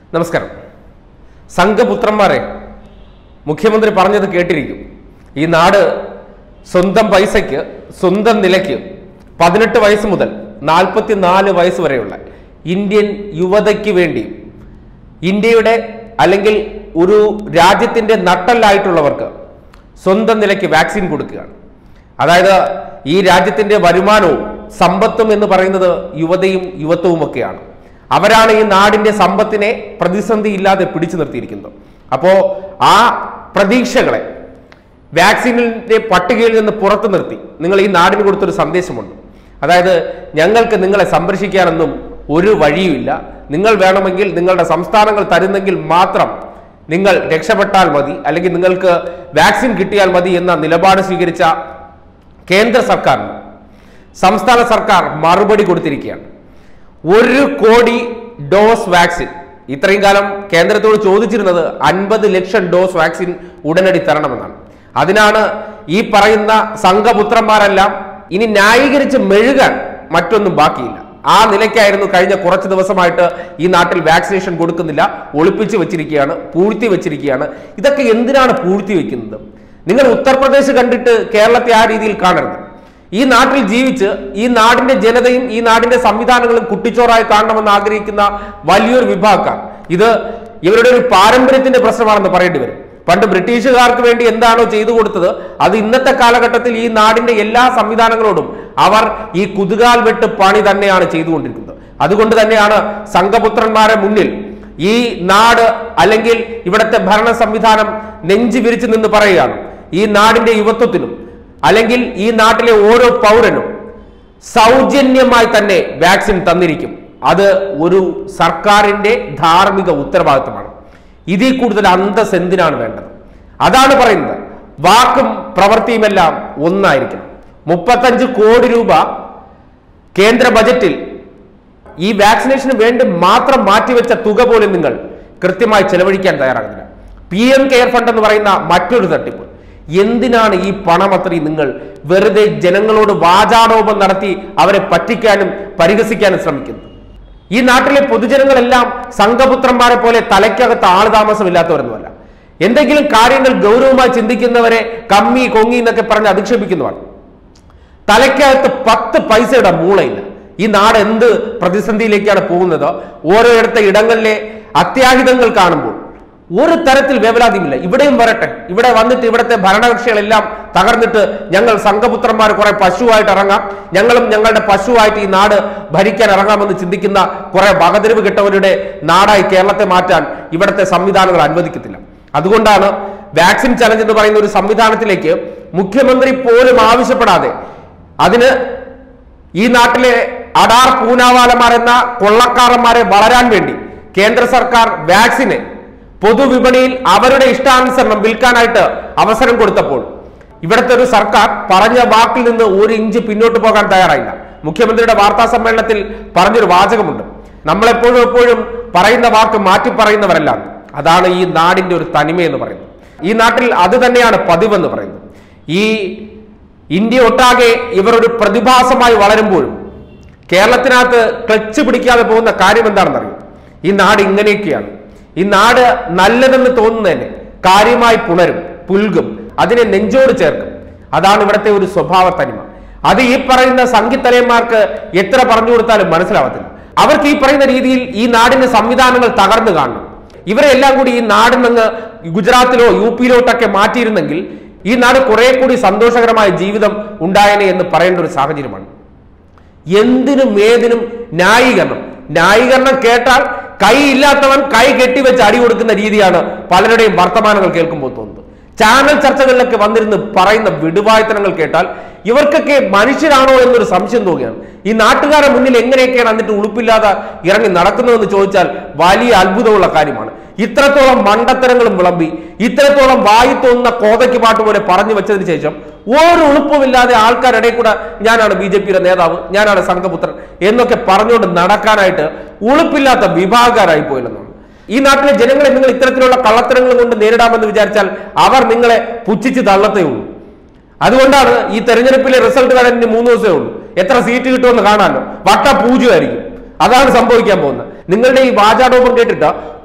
നമസ്കാരം സംഘപുത്രന്മാരെ മുഖ്യമന്ത്രി പറഞ്ഞത് കേട്ടിരിക്കും ഈ നാട് സ്വന്തം പൈസയ്ക്ക് സ്വന്തം നിലയ്ക്ക് പതിനെട്ട് വയസ്സ് മുതൽ നാൽപ്പത്തിനാല് വയസ്സ് വരെയുള്ള ഇന്ത്യൻ യുവതയ്ക്ക് വേണ്ടി ഇന്ത്യയുടെ അല്ലെങ്കിൽ ഒരു രാജ്യത്തിന്റെ നട്ടല്ലായിട്ടുള്ളവർക്ക് സ്വന്തം നിലയ്ക്ക് വാക്സിൻ കൊടുക്കുകയാണ് അതായത് ഈ രാജ്യത്തിന്റെ വരുമാനവും സമ്പത്തും എന്ന് പറയുന്നത് യുവതയും യുവത്വവും ഒക്കെയാണ് അവരാണ് ഈ നാടിന്റെ സമ്പത്തിനെ പ്രതിസന്ധി ഇല്ലാതെ പിടിച്ചു നിർത്തിയിരിക്കുന്നത് അപ്പോ ആ പ്രതീക്ഷകളെ വാക്സിനിന്റെ പട്ടികയിൽ നിന്ന് പുറത്തു നിർത്തി നിങ്ങൾ ഈ നാടിന് കൊടുത്തൊരു സന്ദേശമുണ്ട് അതായത് ഞങ്ങൾക്ക് നിങ്ങളെ സംരക്ഷിക്കാനൊന്നും ഒരു വഴിയുമില്ല നിങ്ങൾ വേണമെങ്കിൽ നിങ്ങളുടെ സംസ്ഥാനങ്ങൾ തരുന്നെങ്കിൽ മാത്രം നിങ്ങൾ രക്ഷപ്പെട്ടാൽ മതി അല്ലെങ്കിൽ നിങ്ങൾക്ക് വാക്സിൻ കിട്ടിയാൽ മതി എന്ന നിലപാട് സ്വീകരിച്ച കേന്ദ്ര സർക്കാരിന് സംസ്ഥാന സർക്കാർ മറുപടി കൊടുത്തിരിക്കുകയാണ് ഒരു കോടി ഡോസ് വാക്സിൻ ഇത്രയും കാലം കേന്ദ്രത്തോട് ചോദിച്ചിരുന്നത് അൻപത് ലക്ഷം ഡോസ് വാക്സിൻ ഉടനടി തരണമെന്നാണ് അതിനാണ് ഈ പറയുന്ന സംഘപുത്രന്മാരെല്ലാം ഇനി ന്യായീകരിച്ച് മെഴുകാൻ മറ്റൊന്നും ബാക്കിയില്ല ആ നിലയ്ക്കായിരുന്നു കഴിഞ്ഞ കുറച്ച് ദിവസമായിട്ട് ഈ നാട്ടിൽ വാക്സിനേഷൻ കൊടുക്കുന്നില്ല ഒളിപ്പിച്ച് വെച്ചിരിക്കുകയാണ് പൂഴ്ത്തി വെച്ചിരിക്കുകയാണ് ഇതൊക്കെ എന്തിനാണ് പൂഴ്ത്തി വെക്കുന്നത് നിങ്ങൾ ഉത്തർപ്രദേശ് കണ്ടിട്ട് കേരളത്തെ ആ രീതിയിൽ കാണരുത് ഈ നാട്ടിൽ ജീവിച്ച് ഈ നാടിന്റെ ജനതയും ഈ നാടിന്റെ സംവിധാനങ്ങളും കുട്ടിച്ചോറായി കാണണമെന്ന് ആഗ്രഹിക്കുന്ന വലിയൊരു വിഭാഗക്കാർ ഇത് ഇവരുടെ ഒരു പാരമ്പര്യത്തിന്റെ പ്രശ്നമാണെന്ന് പറയേണ്ടി വരും പണ്ട് ബ്രിട്ടീഷുകാർക്ക് വേണ്ടി എന്താണോ ചെയ്തു കൊടുത്തത് അത് ഇന്നത്തെ കാലഘട്ടത്തിൽ ഈ നാടിന്റെ എല്ലാ സംവിധാനങ്ങളോടും അവർ ഈ കുതുകാൽ വെട്ട് പണി തന്നെയാണ് ചെയ്തുകൊണ്ടിരിക്കുന്നത് അതുകൊണ്ട് തന്നെയാണ് സംഘപുത്രന്മാരെ മുന്നിൽ ഈ നാട് അല്ലെങ്കിൽ ഇവിടുത്തെ ഭരണ സംവിധാനം നെഞ്ചു വിരിച്ചു നിന്ന് പറയുകയാണ് ഈ നാടിന്റെ യുവത്വത്തിനും അല്ലെങ്കിൽ ഈ നാട്ടിലെ ഓരോ പൗരനും സൗജന്യമായി തന്നെ വാക്സിൻ തന്നിരിക്കും അത് ഒരു സർക്കാരിന്റെ ധാർമ്മിക ഉത്തരവാദിത്തമാണ് ഇതിൽ കൂടുതൽ അന്തസ് എന്തിനാണ് വേണ്ടത് അതാണ് പറയുന്നത് വാക്കും പ്രവൃത്തിയുമെല്ലാം ഒന്നായിരിക്കണം മുപ്പത്തഞ്ച് കോടി രൂപ കേന്ദ്ര ബജറ്റിൽ ഈ വാക്സിനേഷന് വേണ്ടി മാത്രം മാറ്റിവെച്ച തുക പോലും നിങ്ങൾ കൃത്യമായി ചെലവഴിക്കാൻ തയ്യാറാകുന്നില്ല പി എം കെയർ ഫണ്ട് എന്ന് പറയുന്ന മറ്റൊരു തട്ടിപ്പ് എന്തിനാണ് ഈ പണം അത്രയും നിങ്ങൾ വെറുതെ ജനങ്ങളോട് വാചാടോപം നടത്തി അവരെ പറ്റിക്കാനും പരിഹസിക്കാനും ശ്രമിക്കുന്നത് ഈ നാട്ടിലെ പൊതുജനങ്ങളെല്ലാം സംഘപുത്രന്മാരെ പോലെ തലയ്ക്കകത്ത് ആള് താമസമില്ലാത്തവരൊന്നുമല്ല എന്തെങ്കിലും കാര്യങ്ങൾ ഗൗരവമായി ചിന്തിക്കുന്നവരെ കമ്മി കൊങ്ങി എന്നൊക്കെ പറഞ്ഞ് അധിക്ഷേപിക്കുന്നതാണ് തലയ്ക്കകത്ത് പത്ത് പൈസയുടെ മൂളയില്ല ഈ നാട് എന്ത് പ്രതിസന്ധിയിലേക്കാണ് പോകുന്നത് ഓരോയിടത്തെ ഇടങ്ങളിലെ അത്യാഹിതങ്ങൾ കാണുമ്പോൾ ഒരു തരത്തിൽ വേവലാതിയുമില്ല ഇവിടെയും വരട്ടെ ഇവിടെ വന്നിട്ട് ഇവിടുത്തെ ഭരണകക്ഷികളെല്ലാം തകർന്നിട്ട് ഞങ്ങൾ സംഘപുത്രന്മാർ കുറെ പശുവായിട്ട് ഇറങ്ങാം ഞങ്ങളും ഞങ്ങളുടെ പശുവായിട്ട് ഈ നാട് ഭരിക്കാൻ ഇറങ്ങാമെന്ന് ചിന്തിക്കുന്ന കുറെ വകതിരിവ് കിട്ടവരുടെ നാടായി കേരളത്തെ മാറ്റാൻ ഇവിടുത്തെ സംവിധാനങ്ങൾ അനുവദിക്കത്തില്ല അതുകൊണ്ടാണ് വാക്സിൻ ചലഞ്ച് എന്ന് പറയുന്ന ഒരു സംവിധാനത്തിലേക്ക് മുഖ്യമന്ത്രി പോലും ആവശ്യപ്പെടാതെ അതിന് ഈ നാട്ടിലെ അടാർ പൂനാവാലമാർ എന്ന കൊള്ളക്കാരന്മാരെ വളരാൻ വേണ്ടി കേന്ദ്ര സർക്കാർ വാക്സിന് പൊതുവിപണിയിൽ അവരുടെ ഇഷ്ടാനുസരണം വിൽക്കാനായിട്ട് അവസരം കൊടുത്തപ്പോൾ ഇവിടുത്തെ ഒരു സർക്കാർ പറഞ്ഞ വാക്കിൽ നിന്ന് ഒരു ഇഞ്ച് പിന്നോട്ട് പോകാൻ തയ്യാറായില്ല മുഖ്യമന്ത്രിയുടെ വാർത്താ സമ്മേളനത്തിൽ പറഞ്ഞൊരു വാചകമുണ്ട് നമ്മളെപ്പോഴും എപ്പോഴും പറയുന്ന വാക്ക് മാറ്റി പറയുന്നവരല്ല അതാണ് ഈ നാടിന്റെ ഒരു തനിമ എന്ന് പറയുന്നത് ഈ നാട്ടിൽ അത് തന്നെയാണ് പതിവെന്ന് പറയുന്നത് ഈ ഇന്ത്യ ഒട്ടാകെ ഇവർ ഒരു പ്രതിഭാസമായി വളരുമ്പോഴും കേരളത്തിനകത്ത് ക്ലച്ച് പിടിക്കാതെ പോകുന്ന കാര്യം എന്താണെന്ന് അറിയും ഈ നാട് ഇങ്ങനെയൊക്കെയാണ് ഈ നാട് നല്ലതെന്ന് തോന്നുന്നതന്നെ കാര്യമായി പുണരും പുൽകും അതിനെ നെഞ്ചോട് ചേർക്കും അതാണ് ഇവിടുത്തെ ഒരു സ്വഭാവ തനിമ അത് ഈ പറയുന്ന സംഘിത്തലയന്മാർക്ക് എത്ര പറഞ്ഞു കൊടുത്താലും മനസ്സിലാവത്തില്ല അവർക്ക് ഈ പറയുന്ന രീതിയിൽ ഈ നാടിന്റെ സംവിധാനങ്ങൾ തകർന്നു കാണണം ഇവരെ എല്ലാം കൂടി ഈ നാടിനങ്ങ് ഗുജറാത്തിലോ യു പിയിലോട്ടൊക്കെ മാറ്റിയിരുന്നെങ്കിൽ ഈ നാട് കുറെ കൂടി സന്തോഷകരമായ ജീവിതം ഉണ്ടായനെ എന്ന് പറയേണ്ട ഒരു സാഹചര്യമാണ് എന്തിനും ഏതിനും ന്യായീകരണം ന്യായീകരണം കേട്ടാൽ കൈ ഇല്ലാത്തവൻ കൈ കെട്ടിവെച്ച് അടി കൊടുക്കുന്ന രീതിയാണ് പലരുടെയും വർത്തമാനങ്ങൾ കേൾക്കുമ്പോൾ തോന്നുന്നത് ചാനൽ ചർച്ചകളിലൊക്കെ വന്നിരുന്ന് പറയുന്ന വിടുവായത്തനങ്ങൾ കേട്ടാൽ ഇവർക്കൊക്കെ മനുഷ്യരാണോ എന്നൊരു സംശയം തോന്നുകയാണ് ഈ നാട്ടുകാരെ മുന്നിൽ എങ്ങനെയൊക്കെയാണ് എന്നിട്ട് ഉളുപ്പില്ലാതെ ഇറങ്ങി നടക്കുന്നതെന്ന് ചോദിച്ചാൽ വലിയ അത്ഭുതമുള്ള കാര്യമാണ് ഇത്രത്തോളം മണ്ടത്തരങ്ങളും വിളമ്പി ഇത്രത്തോളം വായി തോന്നുന്ന കോതയ്ക്ക് പാട്ട് പോലെ പറഞ്ഞു വെച്ചതിന് ശേഷം ഒരു ഉളുപ്പുമില്ലാതെ ആൾക്കാരുടെ കൂടെ ഞാനാണ് ബി ജെ പിയുടെ നേതാവ് ഞാനാണ് സംഘപുത്രൻ എന്നൊക്കെ പറഞ്ഞുകൊണ്ട് നടക്കാനായിട്ട് ഉളുപ്പില്ലാത്ത വിഭാഗക്കാരായി പോയില്ലെന്നാണ് ഈ നാട്ടിലെ ജനങ്ങളെ നിങ്ങൾ ഇത്തരത്തിലുള്ള കള്ളത്തരങ്ങൾ കൊണ്ട് നേരിടാമെന്ന് വിചാരിച്ചാൽ അവർ നിങ്ങളെ പുച്ഛിച്ച് തള്ളത്തേ ഉള്ളൂ അതുകൊണ്ടാണ് ഈ തെരഞ്ഞെടുപ്പിലെ റിസൾട്ട് വരാൻ ഇനി മൂന്ന് ദിവസമേ ഉള്ളൂ എത്ര സീറ്റ് കിട്ടുമെന്ന് കാണാമല്ലോ വട്ട പൂജ്യമായിരിക്കും അതാണ് സംഭവിക്കാൻ പോകുന്നത് നിങ്ങളുടെ ഈ വാചാടോപം കേട്ടിട്ട്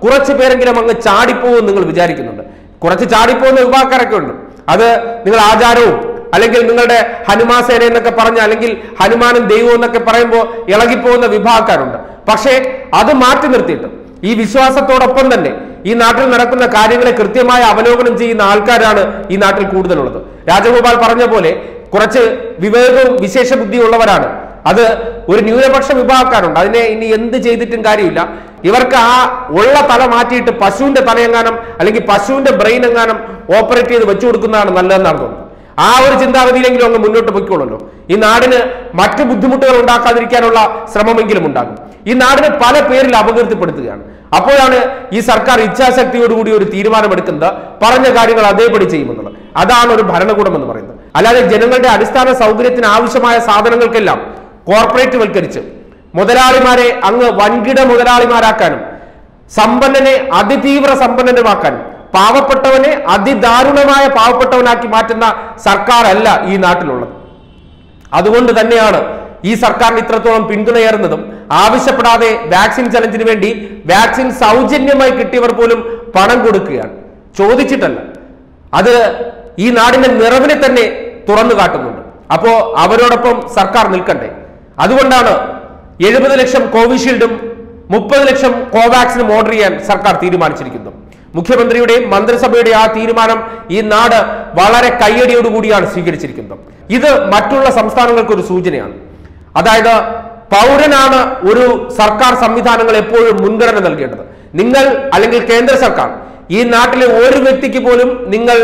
കുറച്ച് പേരെങ്കിലും അങ്ങ് ചാടിപ്പോകും നിങ്ങൾ വിചാരിക്കുന്നുണ്ട് കുറച്ച് ചാടിപ്പോകുന്ന വിഭാഗക്കാരൊക്കെ ഉണ്ട് അത് നിങ്ങൾ ആചാരവും അല്ലെങ്കിൽ നിങ്ങളുടെ ഹനുമാസേന എന്നൊക്കെ പറഞ്ഞ അല്ലെങ്കിൽ ഹനുമാനും ദൈവവും എന്നൊക്കെ പറയുമ്പോൾ ഇളകിപ്പോകുന്ന വിഭാഗക്കാരുണ്ട് പക്ഷേ അത് മാറ്റി നിർത്തിയിട്ട് ഈ വിശ്വാസത്തോടൊപ്പം തന്നെ ഈ നാട്ടിൽ നടക്കുന്ന കാര്യങ്ങളെ കൃത്യമായി അവലോകനം ചെയ്യുന്ന ആൾക്കാരാണ് ഈ നാട്ടിൽ കൂടുതലുള്ളത് രാജഗോപാൽ പറഞ്ഞ പോലെ കുറച്ച് വിവേകവും വിശേഷ ബുദ്ധിയുള്ളവരാണ് അത് ഒരു ന്യൂനപക്ഷ വിഭാഗക്കാരുണ്ട് അതിനെ ഇനി എന്ത് ചെയ്തിട്ടും കാര്യമില്ല ഇവർക്ക് ആ ഉള്ള തല മാറ്റിയിട്ട് പശുവിന്റെ തലയെങ്ങാനും അല്ലെങ്കിൽ പശുവിന്റെ ബ്രെയിൻ എങ്ങാനും ഓപ്പറേറ്റ് ചെയ്ത് വെച്ചു കൊടുക്കുന്നതാണ് നല്ലതെന്നാണ് തോന്നുന്നത് ആ ഒരു ചിന്താഗതിയിലെങ്കിലും അങ്ങ് മുന്നോട്ട് പൊയ്ക്കോളല്ലോ ഈ നാടിന് മറ്റു ബുദ്ധിമുട്ടുകൾ ഉണ്ടാക്കാതിരിക്കാനുള്ള ശ്രമമെങ്കിലും ഉണ്ടാകും ഈ നാടിനെ പല പേരിൽ അപകീർത്തിപ്പെടുത്തുകയാണ് അപ്പോഴാണ് ഈ സർക്കാർ ഇച്ഛാശക്തിയോടുകൂടി ഒരു തീരുമാനമെടുക്കുന്നത് പറഞ്ഞ കാര്യങ്ങൾ അതേപടി ചെയ്യുമെന്നുള്ളത് അതാണ് ഒരു ഭരണകൂടം എന്ന് പറയുന്നത് അല്ലാതെ ജനങ്ങളുടെ അടിസ്ഥാന സൗകര്യത്തിന് ആവശ്യമായ സാധനങ്ങൾക്കെല്ലാം കോർപ്പറേറ്റ് വൽക്കരിച്ച് മുതലാളിമാരെ അങ്ങ് വൻകിട മുതലാളിമാരാക്കാനും സമ്പന്നനെ അതിതീവ്ര സമ്പന്നനുമാക്കാനും പാവപ്പെട്ടവനെ അതിദാരുണമായ പാവപ്പെട്ടവനാക്കി മാറ്റുന്ന സർക്കാരല്ല ഈ നാട്ടിലുള്ളത് അതുകൊണ്ട് തന്നെയാണ് ഈ സർക്കാരിന് ഇത്രത്തോളം പിന്തുണയേറുന്നതും ആവശ്യപ്പെടാതെ വാക്സിൻ ചലഞ്ചിന് വേണ്ടി വാക്സിൻ സൗജന്യമായി കിട്ടിയവർ പോലും പണം കൊടുക്കുകയാണ് ചോദിച്ചിട്ടല്ല അത് ഈ നാടിന്റെ നിറവിനെ തന്നെ തുറന്നു കാട്ടുന്നുണ്ട് അപ്പോ അവരോടൊപ്പം സർക്കാർ നിൽക്കണ്ടേ അതുകൊണ്ടാണ് എഴുപത് ലക്ഷം കോവിഷീൽഡും മുപ്പത് ലക്ഷം കോവാക്സിനും ഓർഡർ ചെയ്യാൻ സർക്കാർ തീരുമാനിച്ചിരിക്കുന്നത് മുഖ്യമന്ത്രിയുടെയും മന്ത്രിസഭയുടെയും ആ തീരുമാനം ഈ നാട് വളരെ കയ്യടിയോടുകൂടിയാണ് സ്വീകരിച്ചിരിക്കുന്നത് ഇത് മറ്റുള്ള സംസ്ഥാനങ്ങൾക്ക് ഒരു സൂചനയാണ് അതായത് പൗരനാണ് ഒരു സർക്കാർ സംവിധാനങ്ങൾ എപ്പോഴും മുൻഗണന നൽകേണ്ടത് നിങ്ങൾ അല്ലെങ്കിൽ കേന്ദ്ര സർക്കാർ ഈ നാട്ടിലെ ഒരു വ്യക്തിക്ക് പോലും നിങ്ങൾ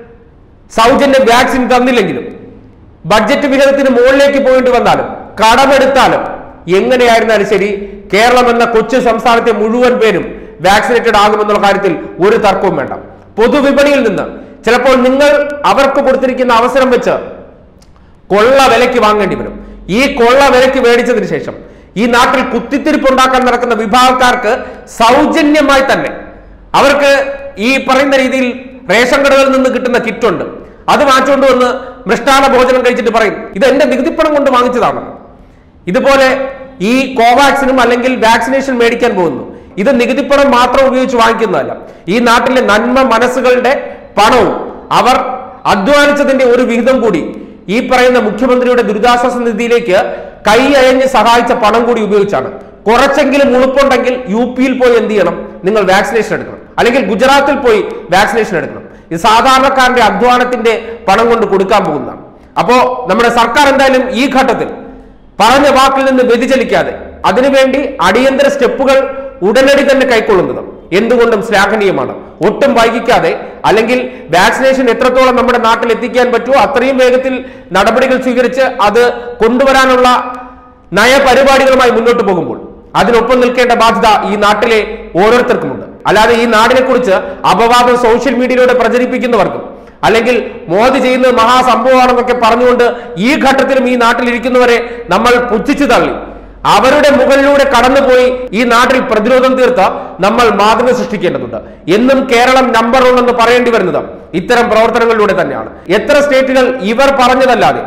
സൗജന്യ വാക്സിൻ തന്നില്ലെങ്കിലും ബഡ്ജറ്റ് വിഹിതത്തിന് മുകളിലേക്ക് പോയിട്ട് വന്നാലും കടമെടുത്താലും എങ്ങനെയായിരുന്നാലും ശരി കേരളം എന്ന കൊച്ചു സംസ്ഥാനത്തെ മുഴുവൻ പേരും വാക്സിനേറ്റഡ് ആകുമെന്നുള്ള കാര്യത്തിൽ ഒരു തർക്കവും വേണ്ട പൊതുവിപണിയിൽ നിന്ന് ചിലപ്പോൾ നിങ്ങൾ അവർക്ക് കൊടുത്തിരിക്കുന്ന അവസരം വെച്ച് കൊള്ള വിലയ്ക്ക് വാങ്ങേണ്ടി വരും ഈ കൊള്ള വിലയ്ക്ക് മേടിച്ചതിന് ശേഷം ഈ നാട്ടിൽ കുത്തിത്തിരിപ്പുണ്ടാക്കാൻ നടക്കുന്ന വിഭാഗക്കാർക്ക് സൗജന്യമായി തന്നെ അവർക്ക് ഈ പറയുന്ന രീതിയിൽ റേഷൻ കടകളിൽ നിന്ന് കിട്ടുന്ന കിറ്റുണ്ട് അത് വാങ്ങിച്ചുകൊണ്ട് വന്ന് മൃഷ്ടാന ഭോജനം കഴിച്ചിട്ട് പറയും ഇത് എന്റെ നികുതിപ്പണം കൊണ്ട് വാങ്ങിച്ചതാണ് ഇതുപോലെ ഈ കോവാക്സിനും അല്ലെങ്കിൽ വാക്സിനേഷൻ മേടിക്കാൻ പോകുന്നു ഇത് നികുതിപ്പണം മാത്രം ഉപയോഗിച്ച് വാങ്ങിക്കുന്നതല്ല ഈ നാട്ടിലെ നന്മ മനസ്സുകളുടെ പണവും അവർ അധ്വാനിച്ചതിന്റെ ഒരു വിഹിതം കൂടി ഈ പറയുന്ന മുഖ്യമന്ത്രിയുടെ ദുരിതാശ്വാസ നിധിയിലേക്ക് കൈ അയഞ്ഞ് സഹായിച്ച പണം കൂടി ഉപയോഗിച്ചാണ് കുറച്ചെങ്കിലും ഉളുപ്പുണ്ടെങ്കിൽ യു പിയിൽ പോയി എന്ത് ചെയ്യണം നിങ്ങൾ വാക്സിനേഷൻ എടുക്കണം അല്ലെങ്കിൽ ഗുജറാത്തിൽ പോയി വാക്സിനേഷൻ എടുക്കണം ഇത് സാധാരണക്കാരന്റെ അധ്വാനത്തിന്റെ പണം കൊണ്ട് കൊടുക്കാൻ പോകുന്നതാണ് അപ്പോ നമ്മുടെ സർക്കാർ എന്തായാലും ഈ ഘട്ടത്തിൽ പറഞ്ഞ വാക്കിൽ നിന്ന് വ്യതിചലിക്കാതെ അതിനുവേണ്ടി അടിയന്തര സ്റ്റെപ്പുകൾ ഉടനടി തന്നെ കൈക്കൊള്ളുന്നത് എന്തുകൊണ്ടും ശ്ലാഘനീയമാണ് ഒട്ടും വൈകിക്കാതെ അല്ലെങ്കിൽ വാക്സിനേഷൻ എത്രത്തോളം നമ്മുടെ നാട്ടിൽ എത്തിക്കാൻ പറ്റുമോ അത്രയും വേഗത്തിൽ നടപടികൾ സ്വീകരിച്ച് അത് കൊണ്ടുവരാനുള്ള നയപരിപാടികളുമായി മുന്നോട്ട് പോകുമ്പോൾ അതിനൊപ്പം നിൽക്കേണ്ട ബാധ്യത ഈ നാട്ടിലെ ഓരോരുത്തർക്കുമുണ്ട് അല്ലാതെ ഈ നാടിനെ കുറിച്ച് അപവാദം സോഷ്യൽ മീഡിയയിലൂടെ പ്രചരിപ്പിക്കുന്നവർക്കും അല്ലെങ്കിൽ മോദി ചെയ്യുന്നത് മഹാസംഭവമാണെന്നൊക്കെ പറഞ്ഞുകൊണ്ട് ഈ ഘട്ടത്തിലും ഈ നാട്ടിൽ ഇരിക്കുന്നവരെ നമ്മൾ പുച്ഛിച്ചു തള്ളി അവരുടെ മുകളിലൂടെ കടന്നുപോയി ഈ നാട്ടിൽ പ്രതിരോധം തീർത്ത നമ്മൾ മാതൃക സൃഷ്ടിക്കേണ്ടതുണ്ട് എന്നും കേരളം നമ്പർ വൺ എന്ന് പറയേണ്ടി വരുന്നത് ഇത്തരം പ്രവർത്തനങ്ങളിലൂടെ തന്നെയാണ് എത്ര സ്റ്റേറ്റുകൾ ഇവർ പറഞ്ഞതല്ലാതെ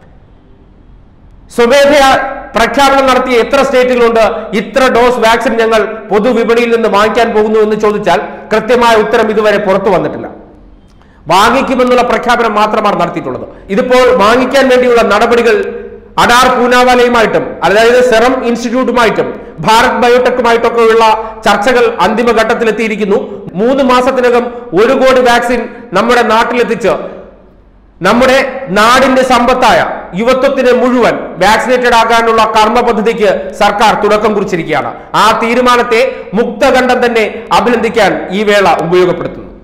സ്വമേധയാ പ്രഖ്യാപനം നടത്തിയ എത്ര സ്റ്റേറ്റുകളുണ്ട് ഇത്ര ഡോസ് വാക്സിൻ ഞങ്ങൾ പൊതുവിപണിയിൽ നിന്ന് വാങ്ങിക്കാൻ പോകുന്നു എന്ന് ചോദിച്ചാൽ കൃത്യമായ ഉത്തരം ഇതുവരെ പുറത്തു വന്നിട്ടില്ല വാങ്ങിക്കുമെന്നുള്ള പ്രഖ്യാപനം മാത്രമാണ് നടത്തിയിട്ടുള്ളത് ഇതിപ്പോൾ വാങ്ങിക്കാൻ വേണ്ടിയുള്ള നടപടികൾ അഡാർ പൂനാവാലയുമായിട്ടും അതായത് സെറം ഇൻസ്റ്റിറ്റ്യൂട്ടുമായിട്ടും ഭാരത് ബയോടെക്കുമായിട്ടൊക്കെ ഉള്ള ചർച്ചകൾ അന്തിമഘട്ടത്തിലെത്തിയിരിക്കുന്നു മൂന്ന് മാസത്തിനകം ഒരു കോടി വാക്സിൻ നമ്മുടെ നാട്ടിലെത്തിച്ച് നമ്മുടെ നാടിന്റെ സമ്പത്തായ യുവത്വത്തിന് മുഴുവൻ വാക്സിനേറ്റഡ് ആകാനുള്ള കർമ്മ പദ്ധതിക്ക് സർക്കാർ തുടക്കം കുറിച്ചിരിക്കുകയാണ് ആ തീരുമാനത്തെ മുക്തകണ്ഠം തന്നെ അഭിനന്ദിക്കാൻ ഈ വേള ഉപയോഗപ്പെടുത്തുന്നു